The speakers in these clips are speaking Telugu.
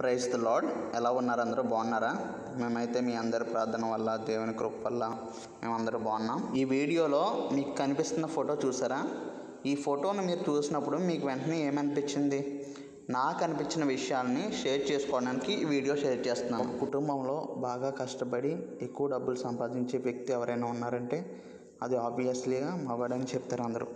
ప్రైజ్ ద లాడ్ ఎలా ఉన్నారు అందరూ బాగున్నారా మేమైతే మీ అందరి ప్రార్థన వల్ల దేవుని కృప వల్ల మేమందరూ బాగున్నాం ఈ వీడియోలో మీకు కనిపిస్తున్న ఫోటో చూసారా ఈ ఫోటోను మీరు చూసినప్పుడు మీకు వెంటనే ఏమనిపించింది నాకు అనిపించిన విషయాల్ని షేర్ చేసుకోవడానికి ఈ వీడియో షేర్ చేస్తున్నాను కుటుంబంలో బాగా కష్టపడి ఎక్కువ డబ్బులు సంపాదించే వ్యక్తి ఎవరైనా ఉన్నారంటే అది ఆబ్వియస్లీగా మగవాడని చెప్తారు అందరూ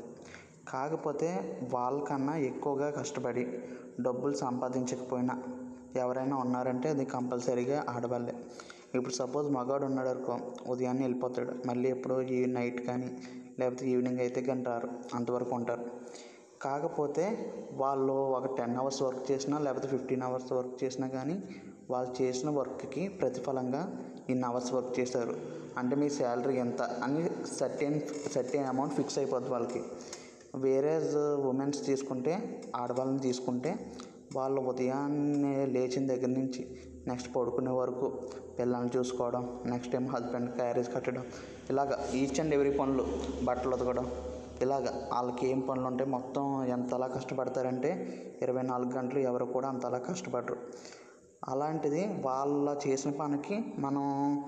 కాకపోతే వాళ్ళకన్నా ఎక్కువగా కష్టపడి డబ్బులు సంపాదించకపోయినా ఎవరైనా ఉన్నారంటే అది కంపల్సరీగా ఆడవాళ్ళే ఇప్పుడు సపోజ్ మగాడు ఉన్నాడు అనుకో ఉదయాన్నే వెళ్ళిపోతాడు మళ్ళీ ఎప్పుడో ఈ నైట్ కానీ లేకపోతే ఈవినింగ్ అయితే కానీ రారు అంతవరకు ఉంటారు కాకపోతే వాళ్ళు ఒక టెన్ అవర్స్ వర్క్ చేసినా లేకపోతే ఫిఫ్టీన్ అవర్స్ వర్క్ చేసినా కానీ వాళ్ళు చేసిన వర్క్కి ప్రతిఫలంగా ఇన్ని అవర్స్ వర్క్ చేశారు అంటే మీ శాలరీ ఎంత అని సర్టెన్ సర్టెన్ అమౌంట్ ఫిక్స్ అయిపోద్ది వాళ్ళకి వేరే ఉమెన్స్ తీసుకుంటే ఆడవాళ్ళని తీసుకుంటే వాళ్ళు ఉదయాన్నే లేచిన దగ్గర నుంచి నెక్స్ట్ పడుకునే వరకు పిల్లల్ని చూసుకోవడం నెక్స్ట్ టైం హస్బెండ్ క్యారేజ్ కట్టడం ఇలాగ ఈచ్ అండ్ ఎవ్రీ పనులు బట్టలు ఉతకడం ఇలాగ వాళ్ళకి ఏం పనులు ఉంటాయి మొత్తం ఎంతలా కష్టపడతారంటే ఇరవై నాలుగు గంటలు ఎవరు కూడా అంతలా కష్టపడరు అలాంటిది వాళ్ళ చేసిన పనికి మనం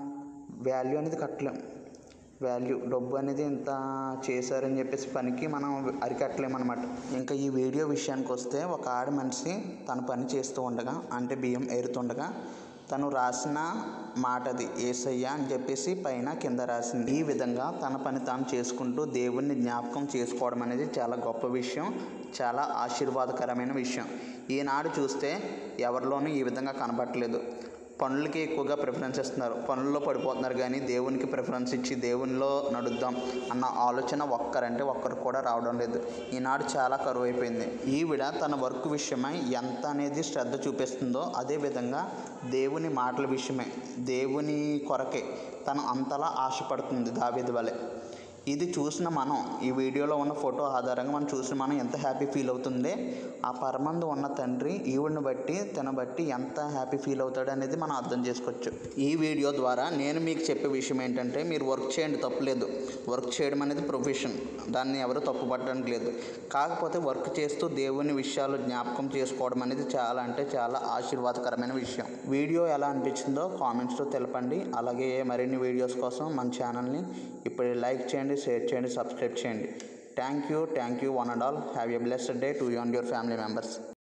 వాల్యూ అనేది కట్టలేం వాల్యూ డబ్బు అనేది ఇంత చేశారని చెప్పేసి పనికి మనం అరికట్టలేమన్నమాట ఇంకా ఈ వీడియో విషయానికి వస్తే ఒక ఆడ మనిషి తన పని చేస్తూ ఉండగా అంటే బియ్యం ఏరుతుండగా తను రాసిన మాట అది ఏసయ్య అని చెప్పేసి పైన కింద రాసింది ఈ విధంగా తన పని తాను చేసుకుంటూ దేవుణ్ణి జ్ఞాపకం చేసుకోవడం అనేది చాలా గొప్ప విషయం చాలా ఆశీర్వాదకరమైన విషయం ఈనాడు చూస్తే ఎవరిలోనూ ఈ విధంగా కనబట్టలేదు పనులకి ఎక్కువగా ప్రిఫరెన్స్ ఇస్తున్నారు పనుల్లో పడిపోతున్నారు కానీ దేవునికి ప్రిఫరెన్స్ ఇచ్చి దేవునిలో నడుద్దాం అన్న ఆలోచన ఒక్కరంటే ఒక్కరు కూడా రావడం లేదు ఈనాడు చాలా కరువు అయిపోయింది ఈవిడ తన వర్క్ విషయమై ఎంత అనేది శ్రద్ధ చూపిస్తుందో అదేవిధంగా దేవుని మాటల విషయమై దేవుని కొరకే తను అంతలా ఆశపడుతుంది దావేది వలె ఇది చూసిన మనం ఈ వీడియోలో ఉన్న ఫోటో ఆధారంగా మనం చూసిన మనం ఎంత హ్యాపీ ఫీల్ అవుతుంది ఆ పరమందు ఉన్న తండ్రి ఈవిడిని బట్టి తన బట్టి ఎంత హ్యాపీ ఫీల్ అవుతాడు అనేది మనం అర్థం చేసుకోవచ్చు ఈ వీడియో ద్వారా నేను మీకు చెప్పే విషయం ఏంటంటే మీరు వర్క్ చేయండి తప్పులేదు వర్క్ చేయడం అనేది ప్రొఫెషన్ దాన్ని ఎవరు తప్పు పట్టడానికి లేదు కాకపోతే వర్క్ చేస్తూ దేవుని విషయాలు జ్ఞాపకం చేసుకోవడం అనేది చాలా అంటే చాలా ఆశీర్వాదకరమైన విషయం వీడియో ఎలా అనిపించిందో కామెంట్స్లో తెలపండి అలాగే మరిన్ని వీడియోస్ కోసం మన ఛానల్ని ఇప్పుడు లైక్ చేయండి షేర్ చేయండి సబ్స్క్రైబ్ చేయండి thank you thank you one and all have a blessed day to you and your family members